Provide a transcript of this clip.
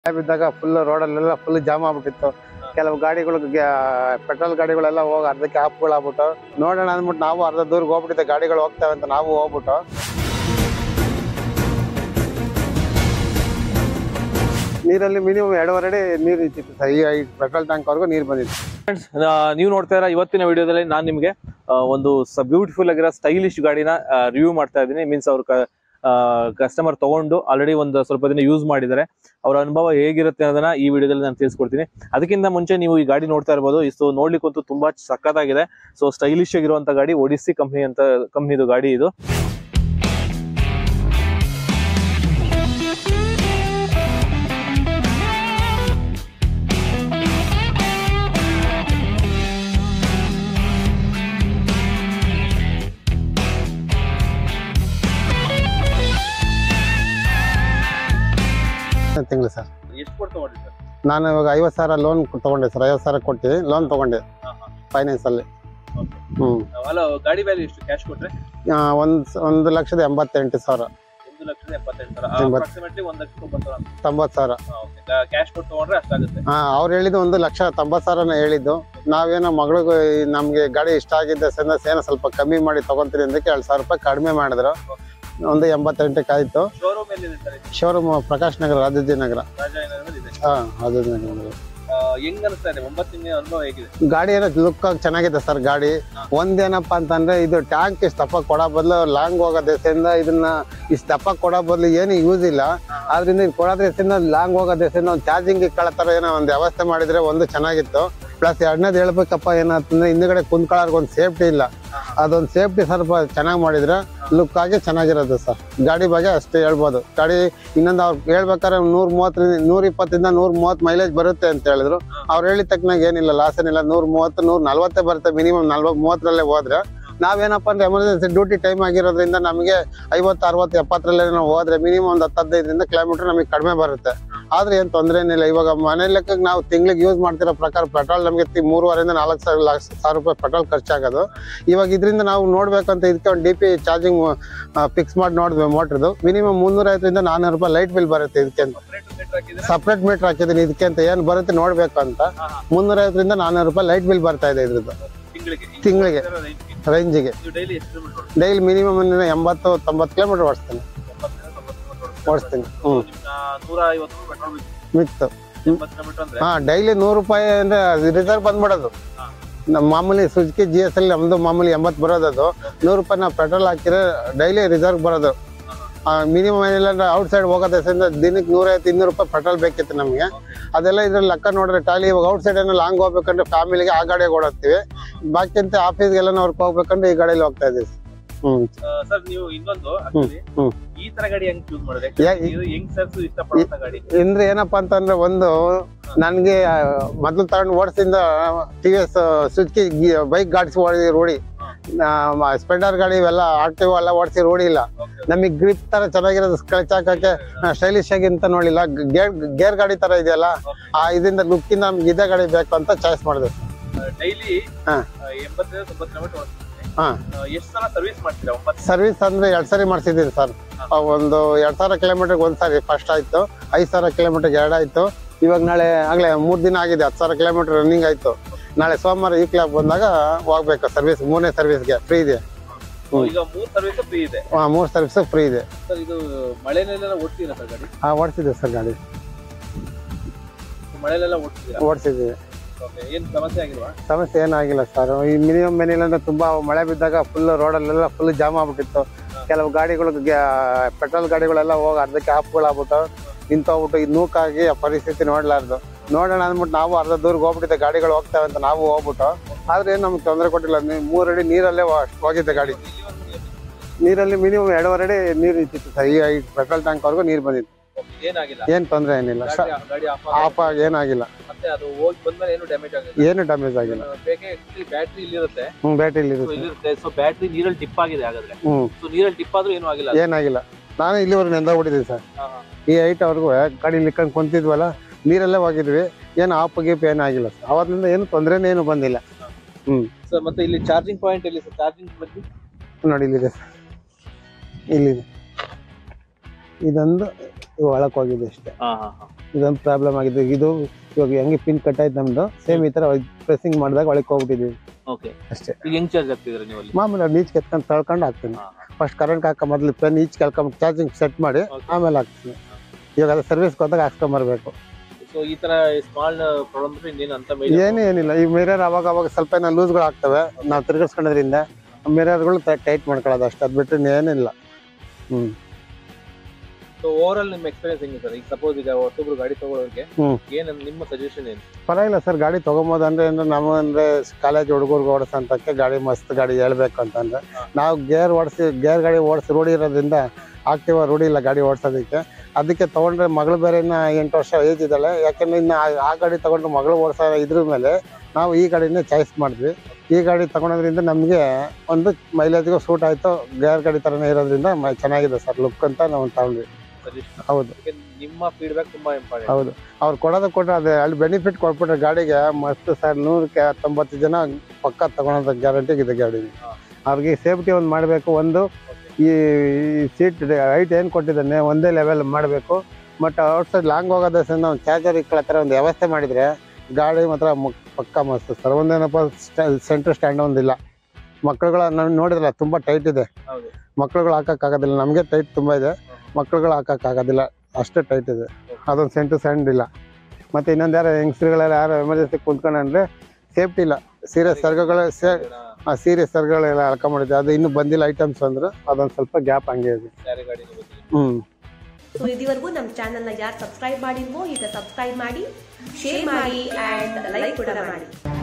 ಮಳೆ ಬಿದ್ದಾಗ full ರೋಡಲ್ಲೆಲ್ಲ full jam ಆಗ್ಬಿಟ್ಟಿತ್ತು ಕೆಲವು ಗಾಡಿಗಳು ಪೆಟ್ರೋಲ್ ಗಾಡಿಗಳೆಲ್ಲ ಹೋಗಿ ಅರ್ಧಕ್ಕೆ ಆಪ್ಗಳು ಆಗ್ಬಿಟ್ಟು ನೋಡೋಣ ಅಂದ್ಬಿಟ್ಟು ನಾವು ಅರ್ಧ ದೂರಕ್ಕೆ ಹೋಗ್ಬಿಟ್ಟಿದ್ದೆ ಗಾಡಿಗಳು ಹೋಗ್ತವೆ ಅಂತ ನಾವು ಹೋಗ್ಬಿಟ್ಟು ನೀರಲ್ಲಿ ಮಿನಿಮಮ್ ಎರಡೂವರೆ ಅಡಿ ನೀರು ಇತ್ತಿತ್ತು ಸರ್ ಈ ಪೆಟ್ರೋಲ್ ಟ್ಯಾಂಕ್ ವರ್ಗು ನೀರು ಬಂದಿತ್ತು ನೀವು ನೋಡ್ತಾ ಇರೋ ಇವತ್ತಿನ ವಿಡಿಯೋದಲ್ಲಿ ನಾನು ನಿಮಗೆ ಆ, ಒಂದು ಬ್ಯೂಟಿಫುಲ್ ಆಗಿರೋ ಸ್ಟೈಲಿಶ್ ಗಾಡಿನ ರಿವ್ಯೂ ಮಾಡ್ತಾ ಇದ್ದೀನಿ ಮೀನ್ಸ್ ಅವ್ರ ಕಸ್ಟಮರ್ ತಗೊಂಡು ಆಲ್ರೆಡಿ ಒಂದು ಸ್ವಲ್ಪ ದಿನ ಯೂಸ್ ಮಾಡಿದ್ದಾರೆ ಅವ್ರ ಅನುಭವ ಹೇಗಿರುತ್ತೆ ಅನ್ನೋದನ್ನ ಈ ವಿಡಿಯೋದಲ್ಲಿ ನಾನು ತಿಳಿಸ್ಕೊಡ್ತೀನಿ ಅದಕ್ಕಿಂತ ಮುಂಚೆ ನೀವು ಈ ಗಾಡಿ ನೋಡ್ತಾ ಇರ್ಬೋದು ಇಷ್ಟು ನೋಡ್ಲಿಕ್ಕಂತೂ ತುಂಬಾ ಸಖತ್ತಾಗಿದೆ ಸೊ ಸ್ಟೈಲಿಶ್ ಆಗಿರುವಂತ ಗಾಡಿ ಒಡಿಸ್ಸಿ ಕಂಪ್ನಿ ಅಂತ ಕಂಪ್ನಿದು ಗಾಡಿ ಇದು ತಿಂಗಳು ಸರ್ ಎಷ್ಟು ಕೊಟ್ಟು ತಗೊಂಡ್ರಿ ಸರ್ ನಾನು ಇವಾಗ ಐವತ್ತು ಸಾವಿರ ಲೋನ್ ತಗೊಂಡೆ ಸರ್ ಐವತ್ತು ಸಾವಿರ ಕೊಟ್ಟು ಲೋನ್ ತಗೊಂಡೆ ಫೈನಾನ್ಸ್ ಅಲ್ಲಿ ಹ್ಮ್ ಅಲ್ಲ ಗಾಡಿ ವ್ಯಾಲ್ಯೂ ಎಷ್ಟು ಕ್ಯಾಶ್ ಕೊಟ್ರೆ ಆ, ಒಂದ್ ಒಂದು ಲಕ್ಷದ ಎಂಬತ್ತೆಂಟು ಸಾವಿರ ಒಂದು ಲಕ್ಷದ ಎಪ್ಪತ್ತೆಂಟು ಸಾವಿರ ಎಂಬತ್ತು. ಅಪ್ರಾಕ್ಸಿಮೇಟ್ಲಿ ಒಂದು ಲಕ್ಷ ತೊಂಬತ್ತು ಸಾವಿರ ತೊಂಬತ್ತು ಸಾವಿರ ಕ್ಯಾಶ್ ಕೊಟ್ಟು ತಗೊಂಡ್ರೆ ಅಷ್ಟಾಗುತ್ತೆ ಹಾ ಅವ್ರು ಹೇಳಿದ್ದು ಒಂದು ಲಕ್ಷ ತೊಂಬತ್ತು ಸಾವಿರನ ಹೇಳಿದ್ದು ನಾವೇನೋ ಮಗಳಿಗೂ ಈ ನಮ್ಗೆ ಗಾಡಿ ಇಷ್ಟ ಆಗಿದ್ದ ಸೆನ್ಸ್ ಏನೋ ಸ್ವಲ್ಪ ಕಮ್ಮಿ ಮಾಡಿ ತಗೊಂತೀನಿ ಅಂದಕ್ಕೆ ಎರಡು ಸಾವಿರ ರೂಪಾಯಿ ಕಡಿಮೆ ಮಾಡಿದ್ರು ಒಂದು ಎಂಬತ್ತೆಂಟಕ್ಕೆ ಆಯ್ತು ಶೋರೂಮ್ ಎಲ್ಲಿ ಸರ್ ಶೋರೂಮ್ ಪ್ರಕಾಶ್ ನಗರ ರಾಜಾಜಿ ನಗರ ರಾಜಾಜಿನಗರದಲ್ಲಿ ಇದೆ ಹಾ ರಾಜಾಜಿ ನಗರ ಆ, ಹೆಂಗ್ ಅನಿಸ್ತಾ ಇದೆ ಒಂಬತ್ತು ತಿಂಗಳ ಅನುಭವ ಹೇಗಿದೆ ಗಾಡಿ ಏನೋ ಲುಕ್ ಆಗಿ ಚೆನ್ನಾಗಿದೆ ಸರ್ ಗಾಡಿ ಒಂದೇನಪ್ಪ ಅಂತಂದ್ರೆ ಇದು ಟ್ಯಾಂಕ್ ಇಷ್ಟು ದಪ್ಪ ಕೊಡೋ ಬದಲು ಲಾಂಗ್ ಹೋಗೋ ದೆಸೆಯಿಂದ ಇದನ್ನ ಇಷ್ಟು ದಪ್ಪ ಕೊಡೋ ಬದಲು ಏನು ಯೂಸ್ ಇಲ್ಲ ಆದ್ರಿಂದ ಇದು ಕೊಡೋ ದೆಸೆಯಿಂದ ಲಾಂಗ್ ಹೋಗೋ ದೆಸೆಯಿಂದ ಒಂದು ಚಾರ್ಜಿಂಗ್ ಇಕ್ಕಳೋ ಥರ ಏನೋ ಒಂದು ವ್ಯವಸ್ಥೆ ಮಾಡಿದ್ರೆ ಒಂದು ಚೆನ್ನಾಗಿತ್ತು ಪ್ಲಸ್ ಎರಡನೇದು ಹೇಳ್ಬೇಕಪ್ಪ ಏನಂತಂದ್ರೆ ಹಿಂದ್ಗಡೆ ಕುಂತ್ಕೊಳ್ಳೋರ್ಗೆ ಒಂದು ಸೇಫ್ಟಿ ಇಲ್ಲ ಅದೊಂದು ಸೇಫ್ಟಿ ಸ್ವಲ್ಪ ಚೆನ್ನಾಗಿ ಮಾಡಿದ್ರೆ ಲುಕ್ ಆಗಿ ಚೆನ್ನಾಗಿರೋದು ಸರ್ ಗಾಡಿ ಬಗ್ಗೆ ಅಷ್ಟೇ ಹೇಳ್ಬೋದು ಗಾಡಿ ಇನ್ನೊಂದು ಅವ್ರು ಹೇಳ್ಬೇಕಾದ್ರೆ ನೂರ ಮೂವತ್ತರಿಂದ ನೂರ ಇಪ್ಪತ್ತರಿಂದ ನೂರ ಮೂವತ್ತು ಮೈಲೇಜ್ ಬರುತ್ತೆ ಅಂತ ಹೇಳಿದ್ರು ಅವ್ರು ಹೇಳಿದ ತಕ್ಕನಾಗ ಏನಿಲ್ಲ ಲಾಸ್ ಏನಿಲ್ಲ ನೂರ ಮೂವತ್ತು ನೂರ ನಲ್ವತ್ತೇ ಬರುತ್ತೆ ಮಿನಿಮಮ್ ನಲ್ವತ್ತು ಮೂವತ್ತರಲ್ಲೇ ಹೋದ್ರೆ ನಾವೇನಪ್ಪ ಅಂದ್ರೆ ಎಮರ್ಜೆನ್ಸಿ ಡ್ಯೂಟಿ ಟೈಮ್ ಆಗಿರೋದ್ರಿಂದ ನಮಗೆ ಐವತ್ತು ಅರವತ್ತು ಎಪ್ಪತ್ತರಲ್ಲೇ ನಾವು ಹೋದ್ರೆ ಮಿನಿಮಮ್ ಒಂದು ಹತ್ತು ಹದಿನೈದರಿಂದ ಕಿಲೋಮೀಟರ್ ನಮಗೆ ಕಡಿಮೆ ಬರುತ್ತೆ ಆದ್ರೆ ಏನು ತೊಂದರೆ ಏನಿಲ್ಲ ಇವಾಗ ಮನೆ ಲೆಕ್ಕಕ್ಕೆ ನಾವು ತಿಂಗ್ಳಿಗೆ ಯೂಸ್ ಮಾಡ್ತಿರೋ ಪ್ರಕಾರ ಪೆಟ್ರೋಲ್ ನಮಗೆ ತಿ- ಮೂರುವರೆಯಿಂದ ನಾಲ್ಕು ಸಾವಿರ ಲಕ್ಷ ಸಾವಿರ ರೂಪಾಯಿ ಪೆಟ್ರೋಲ್ ಖರ್ಚಾಗೋದು ಇವಾಗ ಇದರಿಂದ ನಾವು ನೋಡ್ಬೇಕಂತ ಇದಕ್ಕೆ ಒಂದು ಡಿ ಪಿ ಚಾರ್ಜಿಂಗ್ ಫಿಕ್ಸ್ ಮಾಡಿ ನೋಡಿದ್ವಿ ಮೋಟ್ರದು ಮಿನಿಮಮ್ ಮುನ್ನೂರೈವತ್ತರಿಂದ ನಾನ್ನೂರು ರೂಪಾಯಿ ಲೈಟ್ ಬಿಲ್ ಬರುತ್ತೆ ಇದಕ್ಕೆ ಅಂತ ಸಪ್ರೇಟ್ ಮೀಟರ್ ಹಾಕಿದ್ದೀನಿ ಇದಕ್ಕೆ ಅಂತ ಏನು ಬರುತ್ತೆ ನೋಡ್ಬೇಕು ಅಂತ ಮುನ್ನೂರೈವತ್ತರಿಂದ ನಾನ್ನೂರು ರೂಪಾಯಿ ಲೈಟ್ ಬಿಲ್ ಬರ್ತಾ ಇದೆ ಇದ್ರದ್ದು ತಿಂಗಳಿಗೆ ತಿಂಗಳಿಗೆ ರೇಂಜಿಗೆ ನೀವು ಡೈಲಿ ಎಷ್ಟು ಕಿಲೋಮೀಟರ್ ಡೈಲಿ ಮಿನಿಮಮ್ ಎಂಬತ್ತು ತೊಂಬತ್ತು ಕಿಲೋಮೀಟರ್ ಓಡಿಸ್ತೀನಿ ಓಡಿಸ್ತೀನಿ ಹ್ಞೂ ನೂರ ಐವತ್ತು ಪೆಟ್ರೋಲ್ ಮಿತ್ತು ಎಂಬತ್ತು ಕಿಲೋಮೀಟರ್ ಅಂದ್ರೆ ಹಾ ಡೈಲಿ ನೂರು ರೂಪಾಯಿ ಅಂದ್ರೆ ರಿಸರ್ವ್ ಬಂದ್ಬಿಡೋದು ನಮ್ಮ ಮಾಮೂಲಿ ಸುಜುಕಿ ಜಿ ಎಸ್ ಅಲ್ಲಿ ನಮ್ದು ಮಾಮೂಲಿ ಎಂಬತ್ತು ಬರೋದು ಅದು ನೂರು ರೂಪಾಯಿ ನಾವು ಪೆಟ್ರೋಲ್ ಹಾಕಿದ್ರೆ ಡೈಲಿ ರಿಸರ್ವ್ ಬರೋದು ಮಿನಿಮಮ್ ಏನಿಲ್ಲ ಅಂದ್ರೆ ಔಟ್ ಸೈಡ್ ಹೋಗೋದ್ರಿಂದ ದಿನಕ್ಕೆ ನೂರೈವತ್ತು ಇನ್ನೂರು ರೂಪಾಯಿ ಪೆಟ್ರೋಲ್ ಬೇಕಿತ್ತು ನಮಗೆ ಅದೆಲ್ಲ ಇದ್ರಲ್ಲಿ ಲೆಕ್ಕ ನೋಡ್ರೆ ಟಾಲಿ ಇವಾಗ ಔಟ್ ಸೈಡ್ ಏನೋ ಲಾಂಗ್ ಹೋಗ್ಬೇಕಂದ್ರೆ ಫ್ಯಾಮಿಲಿಗೆ ಆ ಗಾಡಿಗೆ ಓಡಾಡ್ತೀವಿ ಬಾಕಿ ಅಂತ ಆಫೀಸ್ಗೆಲ್ಲ ವರ್ಕ್ ಹೋಗ್ಬೇಕಂದ್ರೆ ಈ ಗಾಡಿಯಲ್ಲಿ ಹೋಗ್ತಾ ಇದೀವಿ ಹ್ಮ್ ಸರ್ ನೀವು ಇನ್ನೊಂದು actually ಹ್ಮ್. ಈ ತರ ಗಾಡಿ ಹೆಂಗ್ ಚೂಸ್ ಮಾಡಿದ್ರೆ ಯಾ- ಇದು ಹೆಂಗ್ ಸರ್ಸ್ ಇಷ್ಟಪಡುವಂತ ಗಾಡಿ ಅಂದ್ರೆ ಏನಪ್ಪಾ ಅಂತಂದ್ರೆ ಒಂದು ನನ್ಗೆ ಆ, ಮೊದ್ಲು ತಗೊಂಡು ಓಡಿಸಿಂದ T V S Suzuki bike ಗಾಡಿಸಿ ಓಡಿ ರೂಢಿ ಸ್ಪೆಂಡರ್ ಗಾಡಿ ಇವೆಲ್ಲ ಆಕ್ಟಿವ್ ಎಲ್ಲ ಓಡಿಸಿ ರೂಢಿ ಇಲ್ಲ ನಮಗೆ ಗ್ರಿಪ್ ತರ ಚೆನ್ನಾಗಿರೋದು ಸ್ಕ್ರಚ್ ಹಾಕಕ್ಕೆ ಸ್ಟೈಲಿಶ್ ಆಗಿ ಅಂತ ನೋಡಿಲ್ಲ ಗೇರ್ ಗೇರ್ ಗಾಡಿ ತರ ಇದೆಯಲ್ಲ ಆ ಇದರಿಂದ ಲುಕ್ಕಿಂದ ನಮ್ಗೆ ಇದೇ ಗಾಡಿ ಬೇಕು ಅಂತ ಚಾಯ್ಸ್ ಮಾಡಿದೆ ಡೈಲಿ ಹಾ. ಎಂಬತ್ತರಿಂದ ತೊಂಬತ್ತು ಕಿಲೋಮೀಟರ್ ಹಾ ಎಷ್ಟು ಸಲ ಸರ್ವಿಸ್ ಮಾಡ್ತೀರಾ ಒಂಬತ್ತು ಸರ್ವಿಸ್ ಅಂದ್ರೆ ಎರಡ್ ಸರಿ ಮಾಡಿಸಿದ್ದೀನಿ ಸರ್ ಒಂದು ಎರಡ್ ಸಾವಿರ ಕಿಲೋಮೀಟರ್ಗೆ ಒಂದ್ ಸಾರಿ ಫಸ್ಟ್ ಆಯ್ತು ಐದ್ ಸಾವಿರ ಕಿಲೋಮೀಟರ್ಗೆ ಎರಡ್ ಆಯ್ತು ಇವಾಗ ನಾಳೆ ಆಗ್ಲೇ ಮೂರ್ ದಿನ ಆಗಿದೆ ಹತ್ತು ಸಾವಿರ ಕಿಲೋಮೀಟರ್ ರನ್ನಿಂಗ್ ಆಯ್ತು ನಾಳೆ ಸೋಮವಾರ ಈ ಕ್ಲಾಬ್ ಬಂದಾಗ ಹೋಗ್ಬೇಕು ಸರ್ವಿಸ್ ಮೂರನೇ ಸರ್ವಿಸ್ಗೆ ಫ್ರೀ ಇದೆ ಹ್ಮ್. ಈಗ ಮೂರ್ ಸರ್ವಿಸ್ ಫ್ರೀ ಇದೆ ಆ, ಮೂರ್ ಸರ್ವಿಸ್ ಫ್ರೀ ಇದೆ ಸರ್ ಇದು ಮಳೆನೆಲ್ಲ ಓಡ್ತೀರಾ ಸರ್ ಗಾಡಿ ಹಾ ಓಡಿಸಿದೆ ಸರ್ ಗಾಡಿ ಮಳೆಲೆಲ್ಲ ಓಡ್ತಿದ್ದೀರಾ ಓಡಿಸಿದ್ದೀವಿ ಓಕೆ ಏನ್ ಸಮಸ್ಯೆ ಆಗಿಲ್ವಾ ಸಮಸ್ಯೆ ಏನಾಗಿಲ್ಲ ಸರ್ ಈ ಮಿನಿಮಮ್ ಏನಿಲ್ಲ ಅಂದ್ರೆ ತುಂಬಾ ಮಳೆ ಬಿದ್ದಾಗ ಫುಲ್ ರೋಡಲ್ಲೆಲ್ಲ ಫುಲ್ ಜಾಮ್ ಆಗ್ಬಿಟ್ಟಿತ್ತು ಕೆಲವು ಗಾಡಿಗಳು ಪೆಟ್ರೋಲ್ ಗಾಡಿಗಳೆಲ್ಲ ಹೋಗಿ ಅರ್ಧಕ್ಕೆ ಆಫ್ಗಳು ಆಗ್ಬಿಟ್ಟು ನಿಂತೋಗ್ಬಿಟ್ಟು ಇದು ನೂಕಾಗಿ ಆ ಪರಿಸ್ಥಿತಿ ನೋಡ್ಲಾರ್ದು ನೋಡೋಣ ಅಂದ್ಬಿಟ್ಟು ನಾವು ಅರ್ಧ ದೂರಕ್ಕೆ ಹೋಗ್ಬಿಟ್ಟಿದ್ದೆ ಗಾಡಿಗಳು ಹೋಗ್ತಾವೆ ಅಂತ ನಾವು ಹೋಗ್ಬಿಟ್ಟು ಆದ್ರೆ ಏನು ನಮ್ಗೆ ತೊಂದರೆ ಕೊಟ್ಟಿಲ್ಲ ನೀ- ಮೂರಡಿ ನೀರಲ್ಲೇ ಹೋ- ಹೋಗಿದ್ದೆ ಗಾಡಿ ನೀರಲ್ಲಿ ಮಿನಿಮಮ್ ಎರಡೂವರೆ ಅಡಿ ನೀರು ಇತ್ತಿತ್ತು ಸರ್ ಈ ಪೆಟ್ರೋಲ್ ಟ್ಯಾಂಕ್ ವರ್ಗು ನೀರು ಬಂದಿತ್ತು Okay, ಏನಾಗಿಲ್ಲ ಏನ್ ತೊಂದರೆ ಏನಿಲ್ಲ ಗಾಡಿ ಗಾಡಿ ಆಫ್ ಆಫ್ ಆಗಿ ಏನಾಗಿಲ್ಲ ಮತ್ತೆ ಅದು ಹೋಗಿ ಬಂದ್ಮೇಲೆ ಏನು ಡ್ಯಾಮೇಜ್ ಆಗಿಲ್ಲ ಏನು ಡ್ಯಾಮೇಜ್ ಆಗಿಲ್ಲ ಬೇಕೆ ಬ್ಯಾಟ್ರಿ ಇಲ್ಲಿರುತ್ತೆ ಹ್ಮ್ ಬ್ಯಾಟ್ರಿ So, ಇರುತ್ತೆ ಇಲ್ಲಿರುತ್ತೆ ಸೊ ಬ್ಯಾಟ್ರಿ ನೀರಲ್ಲಿ ಟಿಪ್ ಆಗಿದೆ ಹಾಗಾದ್ರೆ ಹ್ಮ್ ಸೊ ನೀರಲ್ಲಿ ಟಿಪ್ ಆದ್ರೂ ಏನು ಆಗಿಲ್ಲ ಏನಾಗಿಲ್ಲ ನಾನು ಇಲ್ಲಿವರೆಗೆ ನೆಂದೋಗ್ಬಿಟ್ಟಿದ್ದೀನಿ ಸರ್ ಹಾ, ಹಾ. ಈ ಐಟವರೆಗೂ ಗಾಡಿ ಇಲ್ಲಿಕೊಂಡು ಕುಂತಿದ್ವಲ್ಲ ನೀರಲ್ಲೇ ಹೋಗಿದ್ವಿ ಏನು ಆಪ್ ಗೀಪ್ ಏನಾಗಿಲ್ಲ ಸರ್ ಅವತ್ತಿನಿಂದ ಏನು ತೊಂದರೆನೇ ಏನು ಬಂದಿಲ್ಲ ಹ್ಮ್ ಸರ್ ಮತ್ತೆ ಇಲ್ಲಿ ಚಾರ್ಜಿಂಗ್ ಪಾಯಿಂಟ್ ಎಲ್ಲಿ ಸರ್ ಚಾರ್ಜಿಂಗ್ ಬಗ್ಗೆ ನೋಡಿ ಇಲ್ಲಿದೆ ಸರ್ ಇಲ್ಲಿದೆ ಇದೊಂದು ಇವು ಒಳಕ್ ಹೋಗಿದೆ ಅಷ್ಟೇ ಹಾ ಹಾ ಹಾ ಇದೊಂದು ಪ್ರಾಬ್ಲಮ್ ಆಗಿದೆ ಇದು ಇವಾಗ ಹೆಂಗೆ ಪಿನ್ ಕಟ್ ಆಯ್ತು ನಮ್ದು ಸೇಮ್ ಈ ತರ ಪ್ರೆಸ್ಸಿಂಗ್ ಮಾಡಿದಾಗ ಒಳಗೆ ಹೋಗ್ಬಿಟ್ಟಿದೀವಿ ಓಕೆ ಅಷ್ಟೇ ಈಗ ಹೆಂಗ್ ಚಾರ್ಜ್ ಆಗ್ತಿದ್ರ ನೀವು ಅಲ್ಲಿ ಮಾಮೂಲಿ ನೀಚ್ ಕೆತ್ಕೊಂಡು ತಳ್ಕೊಂಡು ಹಾಕ್ತೀನಿ ಹಾ, ಫಸ್ಟ್ ಕರೆಂಟ್ ಹಾಕ ಮೊದಲು ಪೆನ್ ಈಚ್ ಕೆಲ್ಕೊಂಡ್ ಚಾರ್ಜಿಂಗ್ ಸೆಟ್ ಮಾಡಿ Okay. ಆಮೇಲೆ ಹಾಕ್ತೀನಿ ಇವಾಗ ಅದು ಸರ್ವಿಸ್ ಹೋದಾಗ ಹಾಕ್ಸ್ಕೊಂಬರ್ಬೇಕು ಸೊ ಈ ತರ ಸ್ಮಾಲ್ ಪ್ರಾಬ್ಲಮ್ ಇನ್ನೇನು ಅಂತ ಏನು ಏನಿಲ್ಲ ಈ ಮಿರರ್ ಅವಾಗ ಅವಾಗ ಸ್ವಲ್ಪ ಏನೋ ಲೂಸ್ಗಳು ಆಗ್ತವೆ ನಾವು ತಿರ್ಗಿಸ್ಕೊಳ್ಳೋದ್ರಿಂದ ಮಿರರ್ಗಳು ಟೈಟ್ ಮಾಡ್ಕೊಳ್ಳೋದು ಅಷ್ಟು ಅದು ಬಿಟ್ಟರೆ ಏನಿಲ್ಲ ಹ್ಞೂ ಸೊ ಓವರ್ ಆಲ್ ನಿಮ್ಮ ಎಕ್ಸ್ಪೀರಿಯನ್ಸ್ ಹೆಂಗಿದೆ ಸರ್ ಈಗ ಸಪೋಸ್ ಈಗ ಹೊಸೊಬ್ರು ಗಾಡಿ ತಗೊಳ್ಳೋರಿಗೆ ಹ್ಮ್. ಏನ್ ನಿಮ್ಮ ಸಜೆಷನ್ ಏನು ಪರವಾಗಿಲ್ಲ ಸರ್ ಗಾಡಿ ತೊಗೊಬೋದು ಅಂದ್ರೆ ಅಂದ್ರೆ ನಾವು ಅಂದ್ರೆ ಕಾಲೇಜ್ ಹುಡುಗರ್ಗೆ ಓಡಿಸೋಂತಕ್ಕೆ ಗಾಡಿ ಮಸ್ತ್ ಗಾಡಿ ಹೇಳ್ಬೇಕು ಅಂತಂದ್ರೆ ಹಾ. ನಾವು ಗೇರ್ ಓಡಿಸಿ ಗೇರ್ ಗಾಡಿ ಓಡಿಸಿ ರೂಢಿ ಇರೋದ್ರಿಂದ ಆಕ್ಟಿವ್ ರೂಢಿ ಇಲ್ಲ ಗಾಡಿ ಓಡಿಸೋದಕ್ಕೆ ಅದಕ್ಕೆ ತೊಗೊಂಡ್ರೆ ಮಗಳು ಬೇರೆ ಇನ್ನ ಎಂಟು ವರ್ಷ ಏಜ್ ಇದ್ದಾಳೆ ಯಾಕಂದ್ರೆ ಇನ್ನು ಆ- ಆ ಗಾಡಿ ತೊಗೊಂಡ್ರೆ ಮಗಳು ಓಡಿಸೋ ಇದ್ರ ಮೇಲೆ ನಾವು ಈ ಗಾಡಿನೇ ಚಾಯ್ಸ್ ಮಾಡಿದ್ವಿ ಈ ಗಾಡಿ ತಗೊಳೋದ್ರಿಂದ ನಮಗೆ ಒಂದು ಮೈಲೇಜ್ಗೂ ಸೂಟ್ ಆಯಿತು ಗೇರ್ ಗಾಡಿ ಥರನೇ ಇರೋದ್ರಿಂದ ಮ- ಚೆನ್ನಾಗಿದೆ ಸರ್ ಲುಕ್ ಅಂತ ನಾವು ತಗೊಂಡ್ವಿ ಸಜೆಷನ್ ಹೌದು ನಿಮ್ಮ ಫೀಡ್ಬ್ಯಾಕ್ ತುಂಬಾ ಇಂಪಾರ್ಟೆಂಟ್ ಹೌದು ಅವ್ರು ಕೊಡೋದು ಕೊಟ್ಟರೆ ಅದೇ ಅಲ್ಲಿ ಬೆನಿಫಿಟ್ ಕೊಟ್ಬಿಟ್ರೆ ಗಾಡಿಗೆ ಮಸ್ತ್ ಸರ್ ನೂರಕ್ಕೆ ತೊಂಬತ್ತು ಜನ ಪಕ್ಕ ತಗೊಳೋದು ಗ್ಯಾರಂಟಿ ಇದೆ ಗಾಡಿ ಹಾ. ಅವ್ರಿಗೆ ಸೇಫ್ಟಿ ಒಂದು ಮಾಡಬೇಕು ಒಂದು ಈ ಸೀಟ್ ಹೈಟ್ ಏನು ಕೊಟ್ಟಿದ್ದಾನೆ ಒಂದೇ ಲೆವೆಲ್ ಮಾಡಬೇಕು ಬಟ್ ಔಟ್ ಸೈಡ್ ಲಾಂಗ್ ಹೋಗೋದ್ರಿಂದ ಒಂದು ಚಾರ್ಜರ್ ಇಕ್ಕಳ ಥರ ಒಂದು ವ್ಯವಸ್ಥೆ ಮಾಡಿದರೆ ಗಾಡಿ ಮಾತ್ರ ಮು- ಪಕ್ಕ ಮಸ್ತ್ ಸರ್ ಒಂದೇನಪ್ಪ ಸೆಂಟ್ರ್ ಸ್ಟ್ಯಾಂಡ್ ಒಂದಿಲ್ಲ ಮಕ್ಕಳುಗಳ ನಾವು ನೋಡಿದ್ರಲ್ಲ ತುಂಬ ಟೈಟ್ ಇದೆ ಹೌದು ಮಕ್ಕಳುಗಳು ಹಾಕೋಕ್ಕಾಗೋದಿಲ್ಲ ನಮಗೆ ಟೈಟ್ ತುಂಬ ಇದೆ ಮಕ್ಕಳುಗಳು ಹಾಕೋಕ್ಕಾಗೋದಿಲ್ಲ ಅಷ್ಟೇ ಟೈಟ್ ಇದೆ ಅದೊಂದು ಸೆಂಟು ಸ್ಟ್ಯಾಂಡ್ ಇಲ್ಲ ಮತ್ತು ಇನ್ನೊಂದು ಯಾರು ಹೆಂಗಸ್ರುಗಳೆಲ್ಲ ಯಾರು ಎಮರ್ಜೆನ್ಸಿ ಕುಂತ್ಕೊಂಡ್ರೆ ಸೇಫ್ಟಿ ಇಲ್ಲ ಸೀರಿಯಸ್ ಸರ್ಗಗಳು ಸೇ ಸೀರಿಯಸ್ ಸರ್ಗಳೆಲ್ಲ ಹಾಕೊಂಬಿಟ್ಟಿದೆ ಅದು ಇನ್ನೂ ಬಂದಿಲ್ಲ ಐಟಮ್ಸ್ ಅಂದ್ರೆ ಅದೊಂದು ಸ್ವಲ್ಪ ಗ್ಯಾಪ್ ಹಂಗೆ ಇದೆ ಯಾರೇ ಗಾಡಿ ಹ್ಞೂ ಸೊ ಇದುವರೆಗೂ ನಮ್ಮ ಚಾನೆಲ್ನ ಯಾರು ಸಬ್ಸ್ಕ್ರೈಬ್ ಮಾಡಿಲ್ವೋ ಈಗ ಸಬ್ಸ್ಕ್ರೈಬ್ ಮಾಡಿ ಶೇರ್ ಮಾಡಿ ಆ್ಯಂಡ್ ಲೈಕ್ ಕೂಡ ಮಾಡಿ